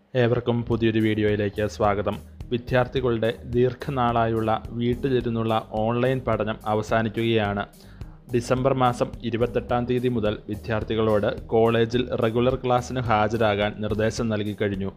ഏവർക്കും പുതിയൊരു വീഡിയോയിലേക്ക് സ്വാഗതം വിദ്യാർത്ഥികളുടെ ദീർഘനാളായുള്ള വീട്ടിലിരുന്നുള്ള ഓൺലൈൻ പഠനം അവസാനിക്കുകയാണ് ഡിസംബർ മാസം ഇരുപത്തെട്ടാം തീയതി മുതൽ വിദ്യാർത്ഥികളോട് കോളേജിൽ റെഗുലർ ക്ലാസ്സിന് ഹാജരാകാൻ നിർദ്ദേശം നൽകി കഴിഞ്ഞു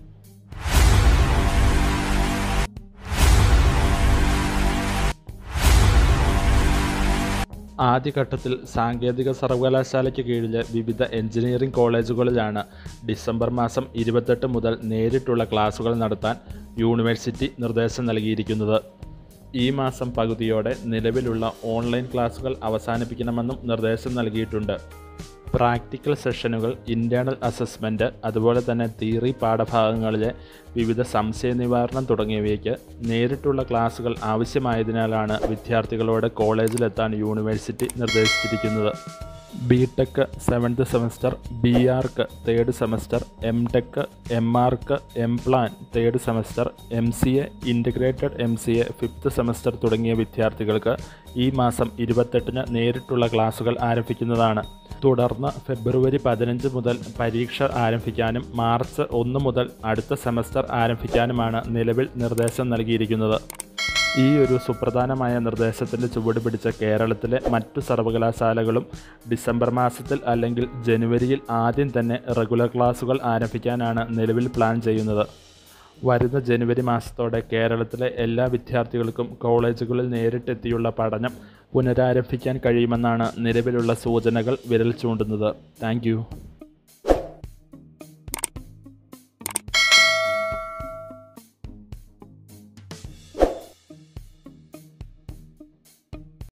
ആദ്യഘട്ടത്തിൽ സാങ്കേതിക സർവകലാശാലയ്ക്ക് കീഴിലെ വിവിധ എഞ്ചിനീയറിംഗ് കോളേജുകളിലാണ് ഡിസംബർ മാസം ഇരുപത്തെട്ട് മുതൽ നേരിട്ടുള്ള ക്ലാസുകൾ നടത്താൻ യൂണിവേഴ്സിറ്റി നിർദ്ദേശം നൽകിയിരിക്കുന്നത് ഈ മാസം പകുതിയോടെ നിലവിലുള്ള ഓൺലൈൻ ക്ലാസുകൾ അവസാനിപ്പിക്കണമെന്നും നിർദ്ദേശം നൽകിയിട്ടുണ്ട് പ്രാക്ടിക്കൽ സെഷനുകൾ ഇൻറ്റേർണൽ അസസ്മെൻറ്റ് അതുപോലെ തന്നെ തിയറി പാഠഭാഗങ്ങളിലെ വിവിധ സംശയ നിവാരണം തുടങ്ങിയവയ്ക്ക് നേരിട്ടുള്ള ക്ലാസുകൾ ആവശ്യമായതിനാലാണ് വിദ്യാർത്ഥികളോട് കോളേജിലെത്താൻ യൂണിവേഴ്സിറ്റി നിർദ്ദേശിച്ചിരിക്കുന്നത് B tech seventh semester B arch third semester M tech M arch M plan third semester M C A integrated M C A fifth semester തുടങ്ങിയ വിദ്യാർത്ഥികൾക്ക് ഈ മാസം ഇരുപത്തെട്ടിന് നേരിട്ടുള്ള ക്ലാസുകൾ ആരംഭിക്കുന്നതാണ് തുടർന്ന് ഫെബ്രുവരി പതിനഞ്ച് മുതൽ പരീക്ഷ ആരംഭിക്കാനും മാർച്ച് ഒന്ന് മുതൽ അടുത്ത സെമസ്റ്റർ ആരംഭിക്കാനുമാണ് നിലവിൽ നിർദ്ദേശം നൽകിയിരിക്കുന്നത് ഈ ഒരു സുപ്രധാനമായ നിർദ്ദേശത്തിൻ്റെ ചുവട് പിടിച്ച കേരളത്തിലെ മറ്റു സർവകലാശാലകളും ഡിസംബർ മാസത്തിൽ അല്ലെങ്കിൽ ജനുവരിയിൽ ആദ്യം തന്നെ റെഗുലർ ക്ലാസുകൾ ആരംഭിക്കാനാണ് നിലവിൽ പ്ലാൻ ചെയ്യുന്നത് വരുന്ന ജനുവരി മാസത്തോടെ കേരളത്തിലെ എല്ലാ വിദ്യാർത്ഥികൾക്കും കോളേജുകളിൽ നേരിട്ടെത്തിയുള്ള പഠനം പുനരാരംഭിക്കാൻ കഴിയുമെന്നാണ് നിലവിലുള്ള സൂചനകൾ വിരൽ ചൂണ്ടുന്നത് താങ്ക്